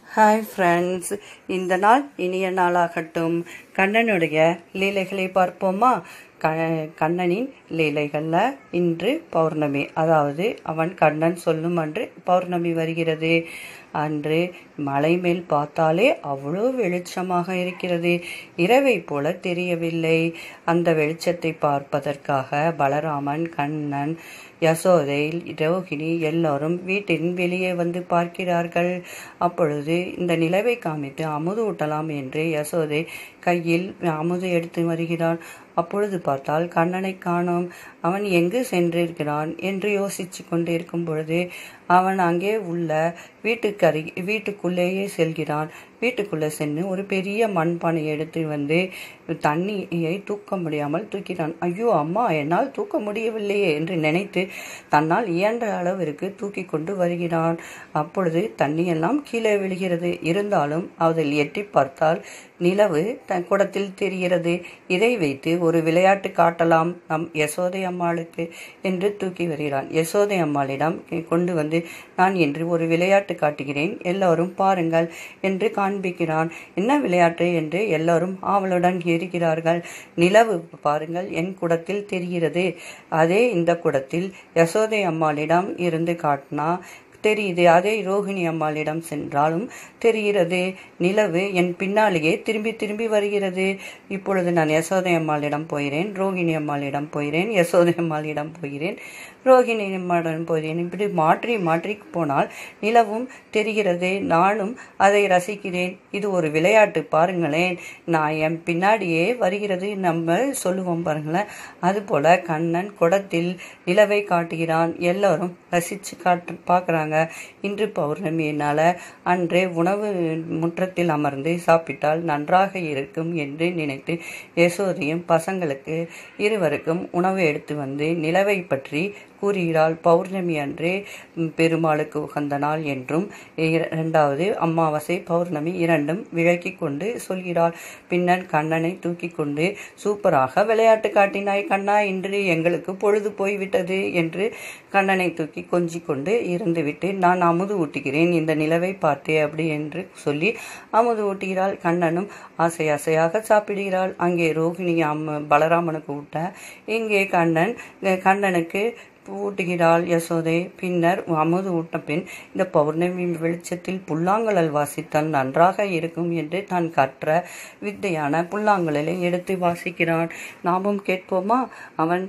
hi friends இந்த நாள் இனிய நாளாகட்டும் கண்ணனுடைய லீலைகளை பார்ப்போமா க கண்ணனின் லீலைகளில் இன்று பௌர்ணமி அதாவது அவன் கண்ணன் சொல்லும் அன்று பௌர்ணமி வருகிறது அன்று மலை மேல் பார்த்தாலே அவ்வளோ வெளிச்சமாக இருக்கிறது இரவை போல தெரியவில்லை அந்த வெளிச்சத்தை பார்ப்பதற்காக பலராமன் கண்ணன் யசோதை ரோகிணி எல்லோரும் வீட்டின் வெளியே வந்து பார்க்கிறார்கள் அப்பொழுது இந்த நிலவை காமித்து அமுது ஊட்டலாம் என்று யசோதை கையில் அமுது எடுத்து வருகிறான் அப்பொழுது பார்த்தால் கண்ணனை காணோம் அவன் எங்கு சென்றிருக்கிறான் என்று யோசித்து கொண்டிருக்கும் பொழுது அவன் அங்கே உள்ள வீட்டுக்கரை வீட்டுக்குள்ளேயே செல்கிறான் வீட்டுக்குள்ளே சென்று ஒரு பெரிய மண்பானை எடுத்து வந்து தண்ணியை தூக்க முடியாமல் தூக்கிறான் ஐயோ அம்மா என்னால் தூக்க முடியவில்லையே என்று நினைத்து தன்னால் இயன்ற அளவிற்கு தூக்கி கொண்டு வருகிறான் அப்பொழுது தண்ணியெல்லாம் கீழே விழுகிறது இருந்தாலும் அதில் எட்டி பார்த்தால் நிலவு தன் குடத்தில் தெரிகிறது இதை வைத்து ஒரு விளையாட்டு காட்டலாம் நம் யசோதை அம்மாளுக்கு என்று தூக்கி வருகிறான் யசோதை அம்மாளிடம் கொண்டு வந்து நான் என்று ஒரு விளையாட்டு காட்டுகிறேன் எல்லோரும் பாருங்கள் என்று காண்பிக்கிறான் என்ன விளையாட்டு என்று எல்லோரும் ஆவலுடன் இருக்கிறார்கள் நிலவு பாருங்கள் என் குடத்தில் தெரிகிறது அதே இந்த குடத்தில் யசோதை அம்மாளிடம் இருந்து காட்டினா தெரியுது அதே ரோகிணி அம்மாளிடம் சென்றாலும் தெரிகிறது நிலவு என் பின்னாலேயே திரும்பி திரும்பி வருகிறது இப்பொழுது நான் யசோதை அம்மாளிடம் போகிறேன் ரோகிணி அம்மாளிடம் போகிறேன் யசோதை அம்மாளிடம் போகிறேன் ரோகிணி அம்மாளிடம் போகிறேன் இப்படி மாற்றி மாற்றி போனால் நிலவும் தெரிகிறது நானும் அதை ரசிக்கிறேன் இது ஒரு விளையாட்டு பாருங்களேன் நான் என் பின்னாடியே வருகிறது நம்ம சொல்லுவோம் பாருங்களேன் அதுபோல் கண்ணன் குடத்தில் நிலவை காட்டுகிறான் எல்லோரும் ரசித்து காட்டு பார்க்குறாங்க இன்று பௌர்ணமியினால் அன்றே உணவு முற்றத்தில் அமர்ந்து சாப்பிட்டால் நன்றாக இருக்கும் என்று நினைத்து யசோதையும் பசங்களுக்கு இருவருக்கும் உணவு எடுத்து வந்து நிலவை பற்றி கூறுகிறாள் பௌர்ணமி அன்றே பெருமாளுக்கு உகந்த நாள் என்றும் இரண்டாவது அமாவாசை பௌர்ணமி இரண்டும் விளக்கி கொண்டு சொல்கிறாள் பின்னர் கண்ணனை தூக்கி கொண்டு சூப்பராக விளையாட்டு காட்டினாய் கண்ணா இன்று எங்களுக்கு பொழுது போய்விட்டது என்று கண்ணனை தூக்கி கொஞ்சி கொண்டு இருந்துவிட்டு நான் அமுது ஊட்டுகிறேன் இந்த நிலவை பார்த்தே அப்படி என்று சொல்லி அமுது ஊட்டுகிறாள் கண்ணனும் ஆசை ஆசையாக சாப்பிடுகிறாள் அங்கே ரோகிணி அம்ம பலராமனுக்கு ஊட்ட இங்கே கண்ணன் கண்ணனுக்கு ஊட்டுகிறாள் யசோதை பின்னர் அமுது ஊட்ட பின் இந்த பௌர்ணமி வெளிச்சத்தில் புல்லாங்குழல் வாசித்தால் நன்றாக இருக்கும் என்று தான் கற்ற வித்தையான புல்லாங்குழலை எடுத்து வாசிக்கிறான் நாமும் கேட்போமா அவன்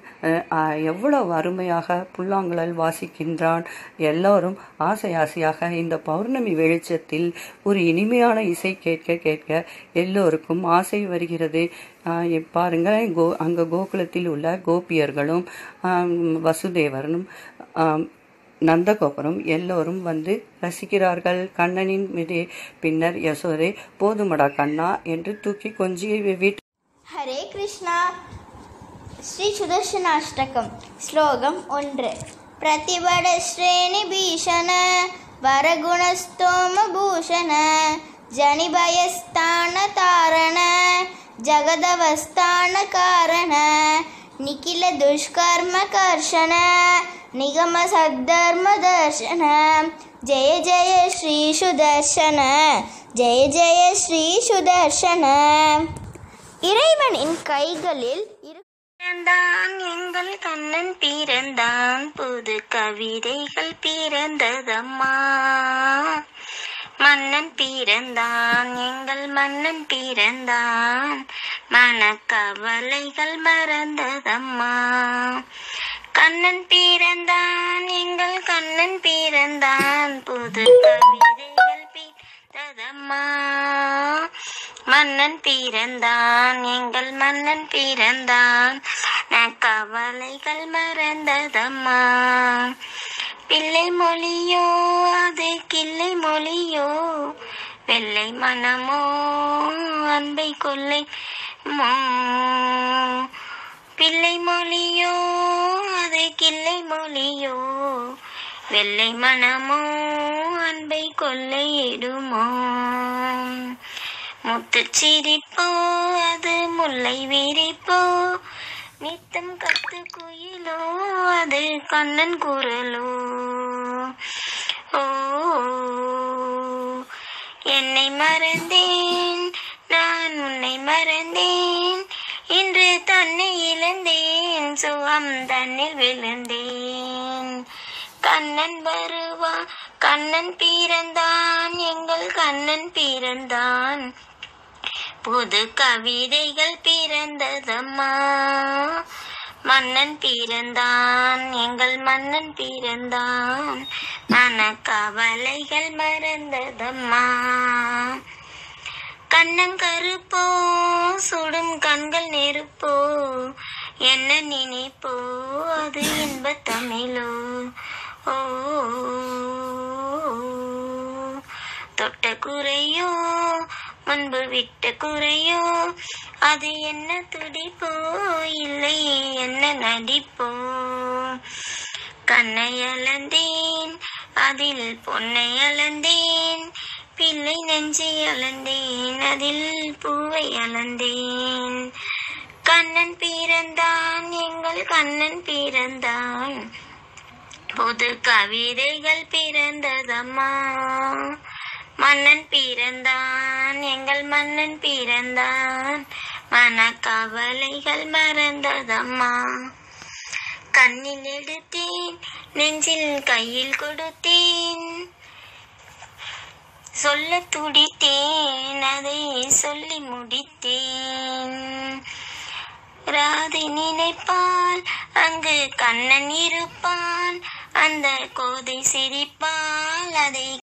எவ்வளவு அருமையாக புல்லாங்குழல் வாசிக்கின்றான் எல்லோரும் ஆசை ஆசையாக இந்த பௌர்ணமி வெளிச்சத்தில் ஒரு இனிமையான இசை கேட்க கேட்க எல்லோருக்கும் ஆசை வருகிறது பாருங்கள் கோ அங்கே கோகுலத்தில் உள்ள கோபியர்களும் வசுதேவரனும் நந்தகோபுரம் எல்லோரும் வந்து ரசிக்கிறார்கள் கண்ணனின் மீது பின்னர் யசோதை போதுமடா கண்ணா என்று தூக்கி கொஞ்சி வீட்டு ஹரே கிருஷ்ணா ஸ்ரீ சுதர்சனாஷ்டகம் ஸ்லோகம் ஒன்று பிரதிபட ஸ்ரேணி பீஷண வரகுணஸ்தோம பூஷண ஜனிபயஸ்தான தாரண ஜகதவஸ்தான காரண நிகில துஷ்கர்ம கர்ஷண நிகம சத்தர்ம தர்ஷன ஜெய ஜெய ஸ்ரீ சுதர்ஷன ஜெய ஜெய ஸ்ரீ சுதர்ஷன இறைவனின் கைகளில் பிறந்தான் எங்கள் கண்ணன் பிறந்தான் புது கவிதைகள் பிறந்ததம்மா மன்னன் பிறந்தான் எங்கள் மன்னன் பிறந்தான் மனக்கவலைகள் மறந்ததம்மா கண்ணன் பிறந்தான் எங்கள் கண்ணன் பிறந்தான் புது கவிதைகள் பிறந்ததம்மா மன்னன் பிறந்தான் எங்கள் மன்னன் பிறந்தான் கவலைகள் மறந்ததம்மா பிள்ளை மொழியோ அது கிள்ளை மொழியோ வெள்ளை மனமோ அன்பை கொள்ளை மோ பிள்ளை மொழியோ அது கிள்ளை மொழியோ வெள்ளை மனமோ அன்பை கொள்ளையிடுமோ முத்து சிரிப்போ அது முல்லை விரிப்போ நித்தம் கத்து குயிலோ அது கண்ணன் குரலோ ஓ என்னை மறந்தேன் நான் உன்னை மறந்தேன் இன்று தன்னை இழந்தேன் சுகம் தன்னில் விழுந்தேன் கண்ணன் வருவா கண்ணன் பிறந்தான் எங்கள் கண்ணன் பிறந்தான் புது கவிதைகள் பிறந்ததம்மா மன்னன் பிறந்தான் எங்கள் மன்னன் பிறந்தான் மன கவலைகள் மறந்ததம்மா கண்ணங்கருப்போ சுடும் கண்கள் நெருப்போ என்ன நினைப்போ அது இன்ப தமிழோ ஓ தொட்ட குறையோ முன்பு விட்ட குறையோ அது என்ன துடிப்போ இல்லை என்ன நடிப்போ கண்ணை அளந்தேன் அதில் பொன்னை அளந்தேன் பிள்ளை நெஞ்சை அளந்தேன் அதில் பூவை அளந்தேன் கண்ணன் பிறந்தான் எங்கள் கண்ணன் பிறந்தான் புது கவிதைகள் பிறந்ததம்மா மன்னன் பிறந்தான் எங்கள் மன்னன் பிறந்தான் மன கவலைகள் மறந்ததம்மா கண்ணில் எடுத்தேன் நெஞ்சில் கையில் கொடுத்தேன் சொல்ல துடித்தேன் அதை சொல்லி முடித்தேன் ராதை நினைப்பால் அங்கு கண்ணன் இருப்பான் அந்த கோதை சிரிப்பால் அதை